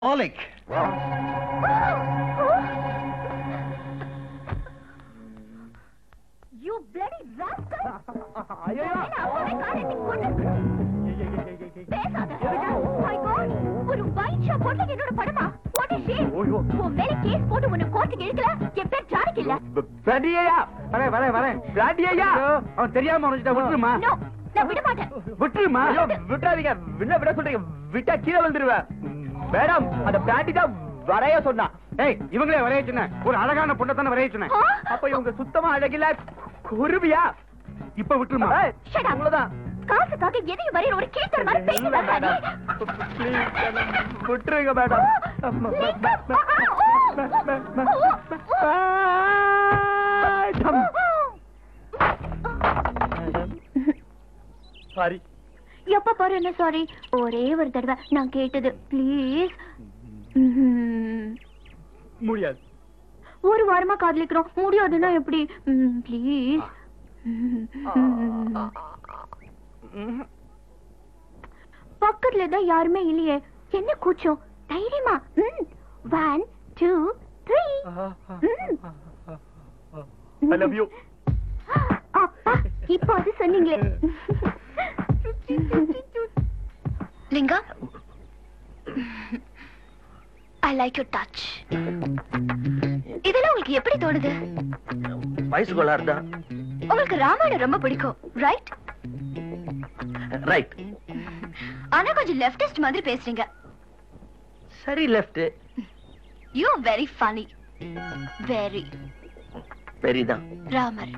alcoholic. You bloody rascal! ஐயோ என்ன அப்பவே காரியத்தை கொண்டு பேசாத My God! ஒரு wine shop போட்டு என்னோட படமா What is shame? ஐயோ. உன் மேல கேஸ் போட்டு உன்னை கோர்ட்டுக்கு இழுக்கல என் பேர் ஜானகி இல்ல பிராண்டியா வரேன் வரேன் வரேன் பிராண்டியா அவன் தெரியாம அவனுக்கிட்ட விட்டுருமா No, நான் விட மாட்டேன் விட்டுருமா விட்டாதீங்க விட விட சொல்றீங்க விட்டா கீழே விழுந்துருவேன் மேடம் அந்த பிராண்டி தான் வரைய சொன்னா ஏய் இவங்களே வரைய சொன்னேன் ஒரு அழகான பொண்ணை தானே வரைய சொன்னேன் ஆ? அப்ப இவங்க சுத்தமா அழகில குருவியா இப்ப விட்டுருமா Shut up. அவ்வளவுதான் காசுக்காக எதையும் வரையிற ஒரு கீழ்த்தர மாதிரி பேசி வர்றா நீ. விட்டுருங்க மேடம் சாரி எப்ப பாரு என்ன சாரி ஒரே ஒரு தடவை நான் கேட்டது ப்ளீஸ் முடியாது ஒரு வாரமா காதலிக்கிறோம் முடியாதுன்னா எப்படி ப்ளீஸ் பக்கத்துல தான் யாருமே இல்லையே என்ன கூச்சம் தைரியமா one two three I love you அப்பா இப்போ அது சொன்னீங்களே Lingaa I like you touch இதெல்லாம் உங்களுக்கு எப்படி தோணுது வயசு கோளாறு தான் உங்களுக்கு ராமாயணம் ரொம்ப பிடிக்கும் ரைட் ரைட் ஆனா கொஞ்சம் லெஃப்டிஸ்ட் மாதிரி பேசுறீங்க சரி left you very funny very பெரிதான் ராமர்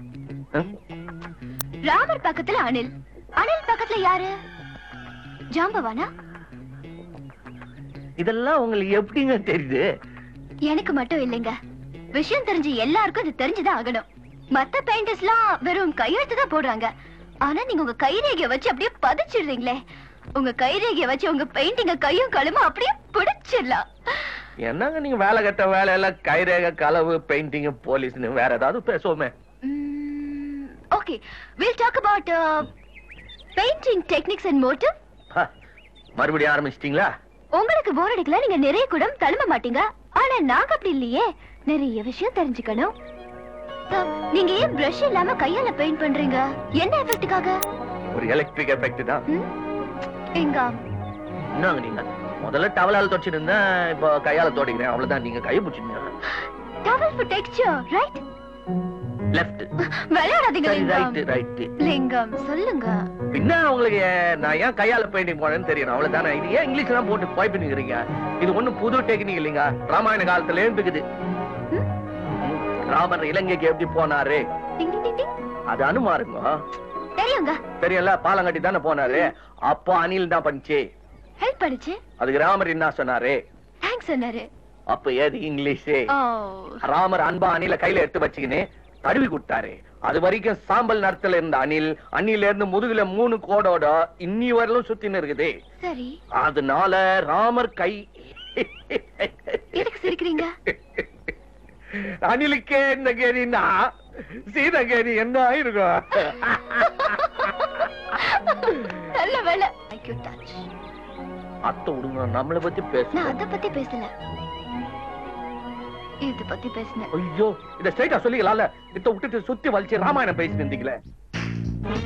ராமர் பக்கத்துல அனில் அனில் பக்கத்துல யாரு ஜாம்பவானா இதெல்லாம் உங்களுக்கு எப்படிங்க தெரியுது எனக்கு மட்டும் இல்லைங்க விஷயம் தெரிஞ்சு எல்லாருக்கும் இது தெரிஞ்சுதான் ஆகணும் மத்த பெயிண்டர்ஸ்லாம் வெறும் கையெழுத்து தான் போடுறாங்க ஆனா நீங்க உங்க கைரேகைய வச்சு அப்படியே பதிச்சிடுறீங்களே உங்க கைரேகைய வச்சு உங்க பெயிண்டிங்க கையும் களுமா அப்படியே பிடிச்சிடலாம் என்னங்க நீங்க வேலை கட்ட வேலையெல்லாம் கைரேக களவு பெயிண்டிங் போலீஸ்னு வேற ஏதாவது பேசுவோமே okay will talk about painting techniques and motive பா, மறுபடியும் ஆரம்பிச்சிட்டீங்களா உங்களுக்கு போர் அடிக்கல நீங்க நிறைய குடம் தழும்ப மாட்டீங்க ஆனா நாங்க அப்படி இல்லையே நிறைய விஷயம் தெரிஞ்சுக்கணும் அஹ், நீங்க ஏன் பிரஷ் இல்லாம கையால பெயிண்ட் பண்றீங்க என்ன எஃபெக்ட்டுக்காக ஒரு எலக்ட்ரிக் எஃபெக்ட் தான் எங்க என்னங்க நீங்க முதல்ல டவலால தொடச்சிட்டு இருந்தேன் இப்போ கையால தோடிக்கிறேன் அவ்வளவுதான் நீங்க கையை பிடிச்சிருந்தீங்க towel for texture right left விளையாடாதீங்க சரி ரைட் லிங்கம் ரைட் லிங்கம் சொல்லுங்க பின்ன உங்களுக்கு ஏ- நான் ஏன் கையால பெயிண்டிங் போனேன்னு தெரியும் அவ்வளவுதானே இது ஏன் இங்கிலீஷ் எல்லாம் போட்டு போய் பண்ணிக்கிறீங்க இது ஒண்ணும் புது டெக்னிக் இல்லைங்க ராமாயண காலத்துல இருக்குது ம்? ராமர் இலங்கைக்கு எப்படி போனாரு டிங் டிங் டிங் டிங் அது அனுமாருங்க தெரியுங்க தெரியல பாலங்கட்டி தானே போனாரு அப்போ அணில் தான் பண்ணுச்சு ஹெல்ப் பண்ணுச்சு அதுக்கு ராமர் என்ன சொன்னாரு தேங்க்ஸ் சொன்னாரு அப்ப ஏது இங்கிலீஷ் ஓ ராமர் அன்பா அணில கையில எடுத்து வச்சுக்கின்னு தடவி கொடுத்தாரு அது வரைக்கும் சாம்பல் நிறத்துல இருந்த அணில் அணில இருந்து முதுகுல மூணு கோடோட இன்னி வரலும் சுத்தின்னு இருக்குது சரி அதனால ராமர் கை எதுக்கு சிரிக்கிறீங்க அணிலுக்கே என்ன கேரின்னா சீதகேரி என்ன ஆயிருக்கும் நல்ல வேலை Thank you, touch. அத்தை விடுங்க நம்மளை பத்தி நான் பேச அத பத்தி பேசல இது பத்தி பேசினேன் ஐயோ இத ஸ்ட்ரைட்டா சொல்லிக்கலாம்ல இத விட்டுட்டு சுத்தி வலிச்சு ராமாயணம் பேசிட்டு இருந்தீங்களே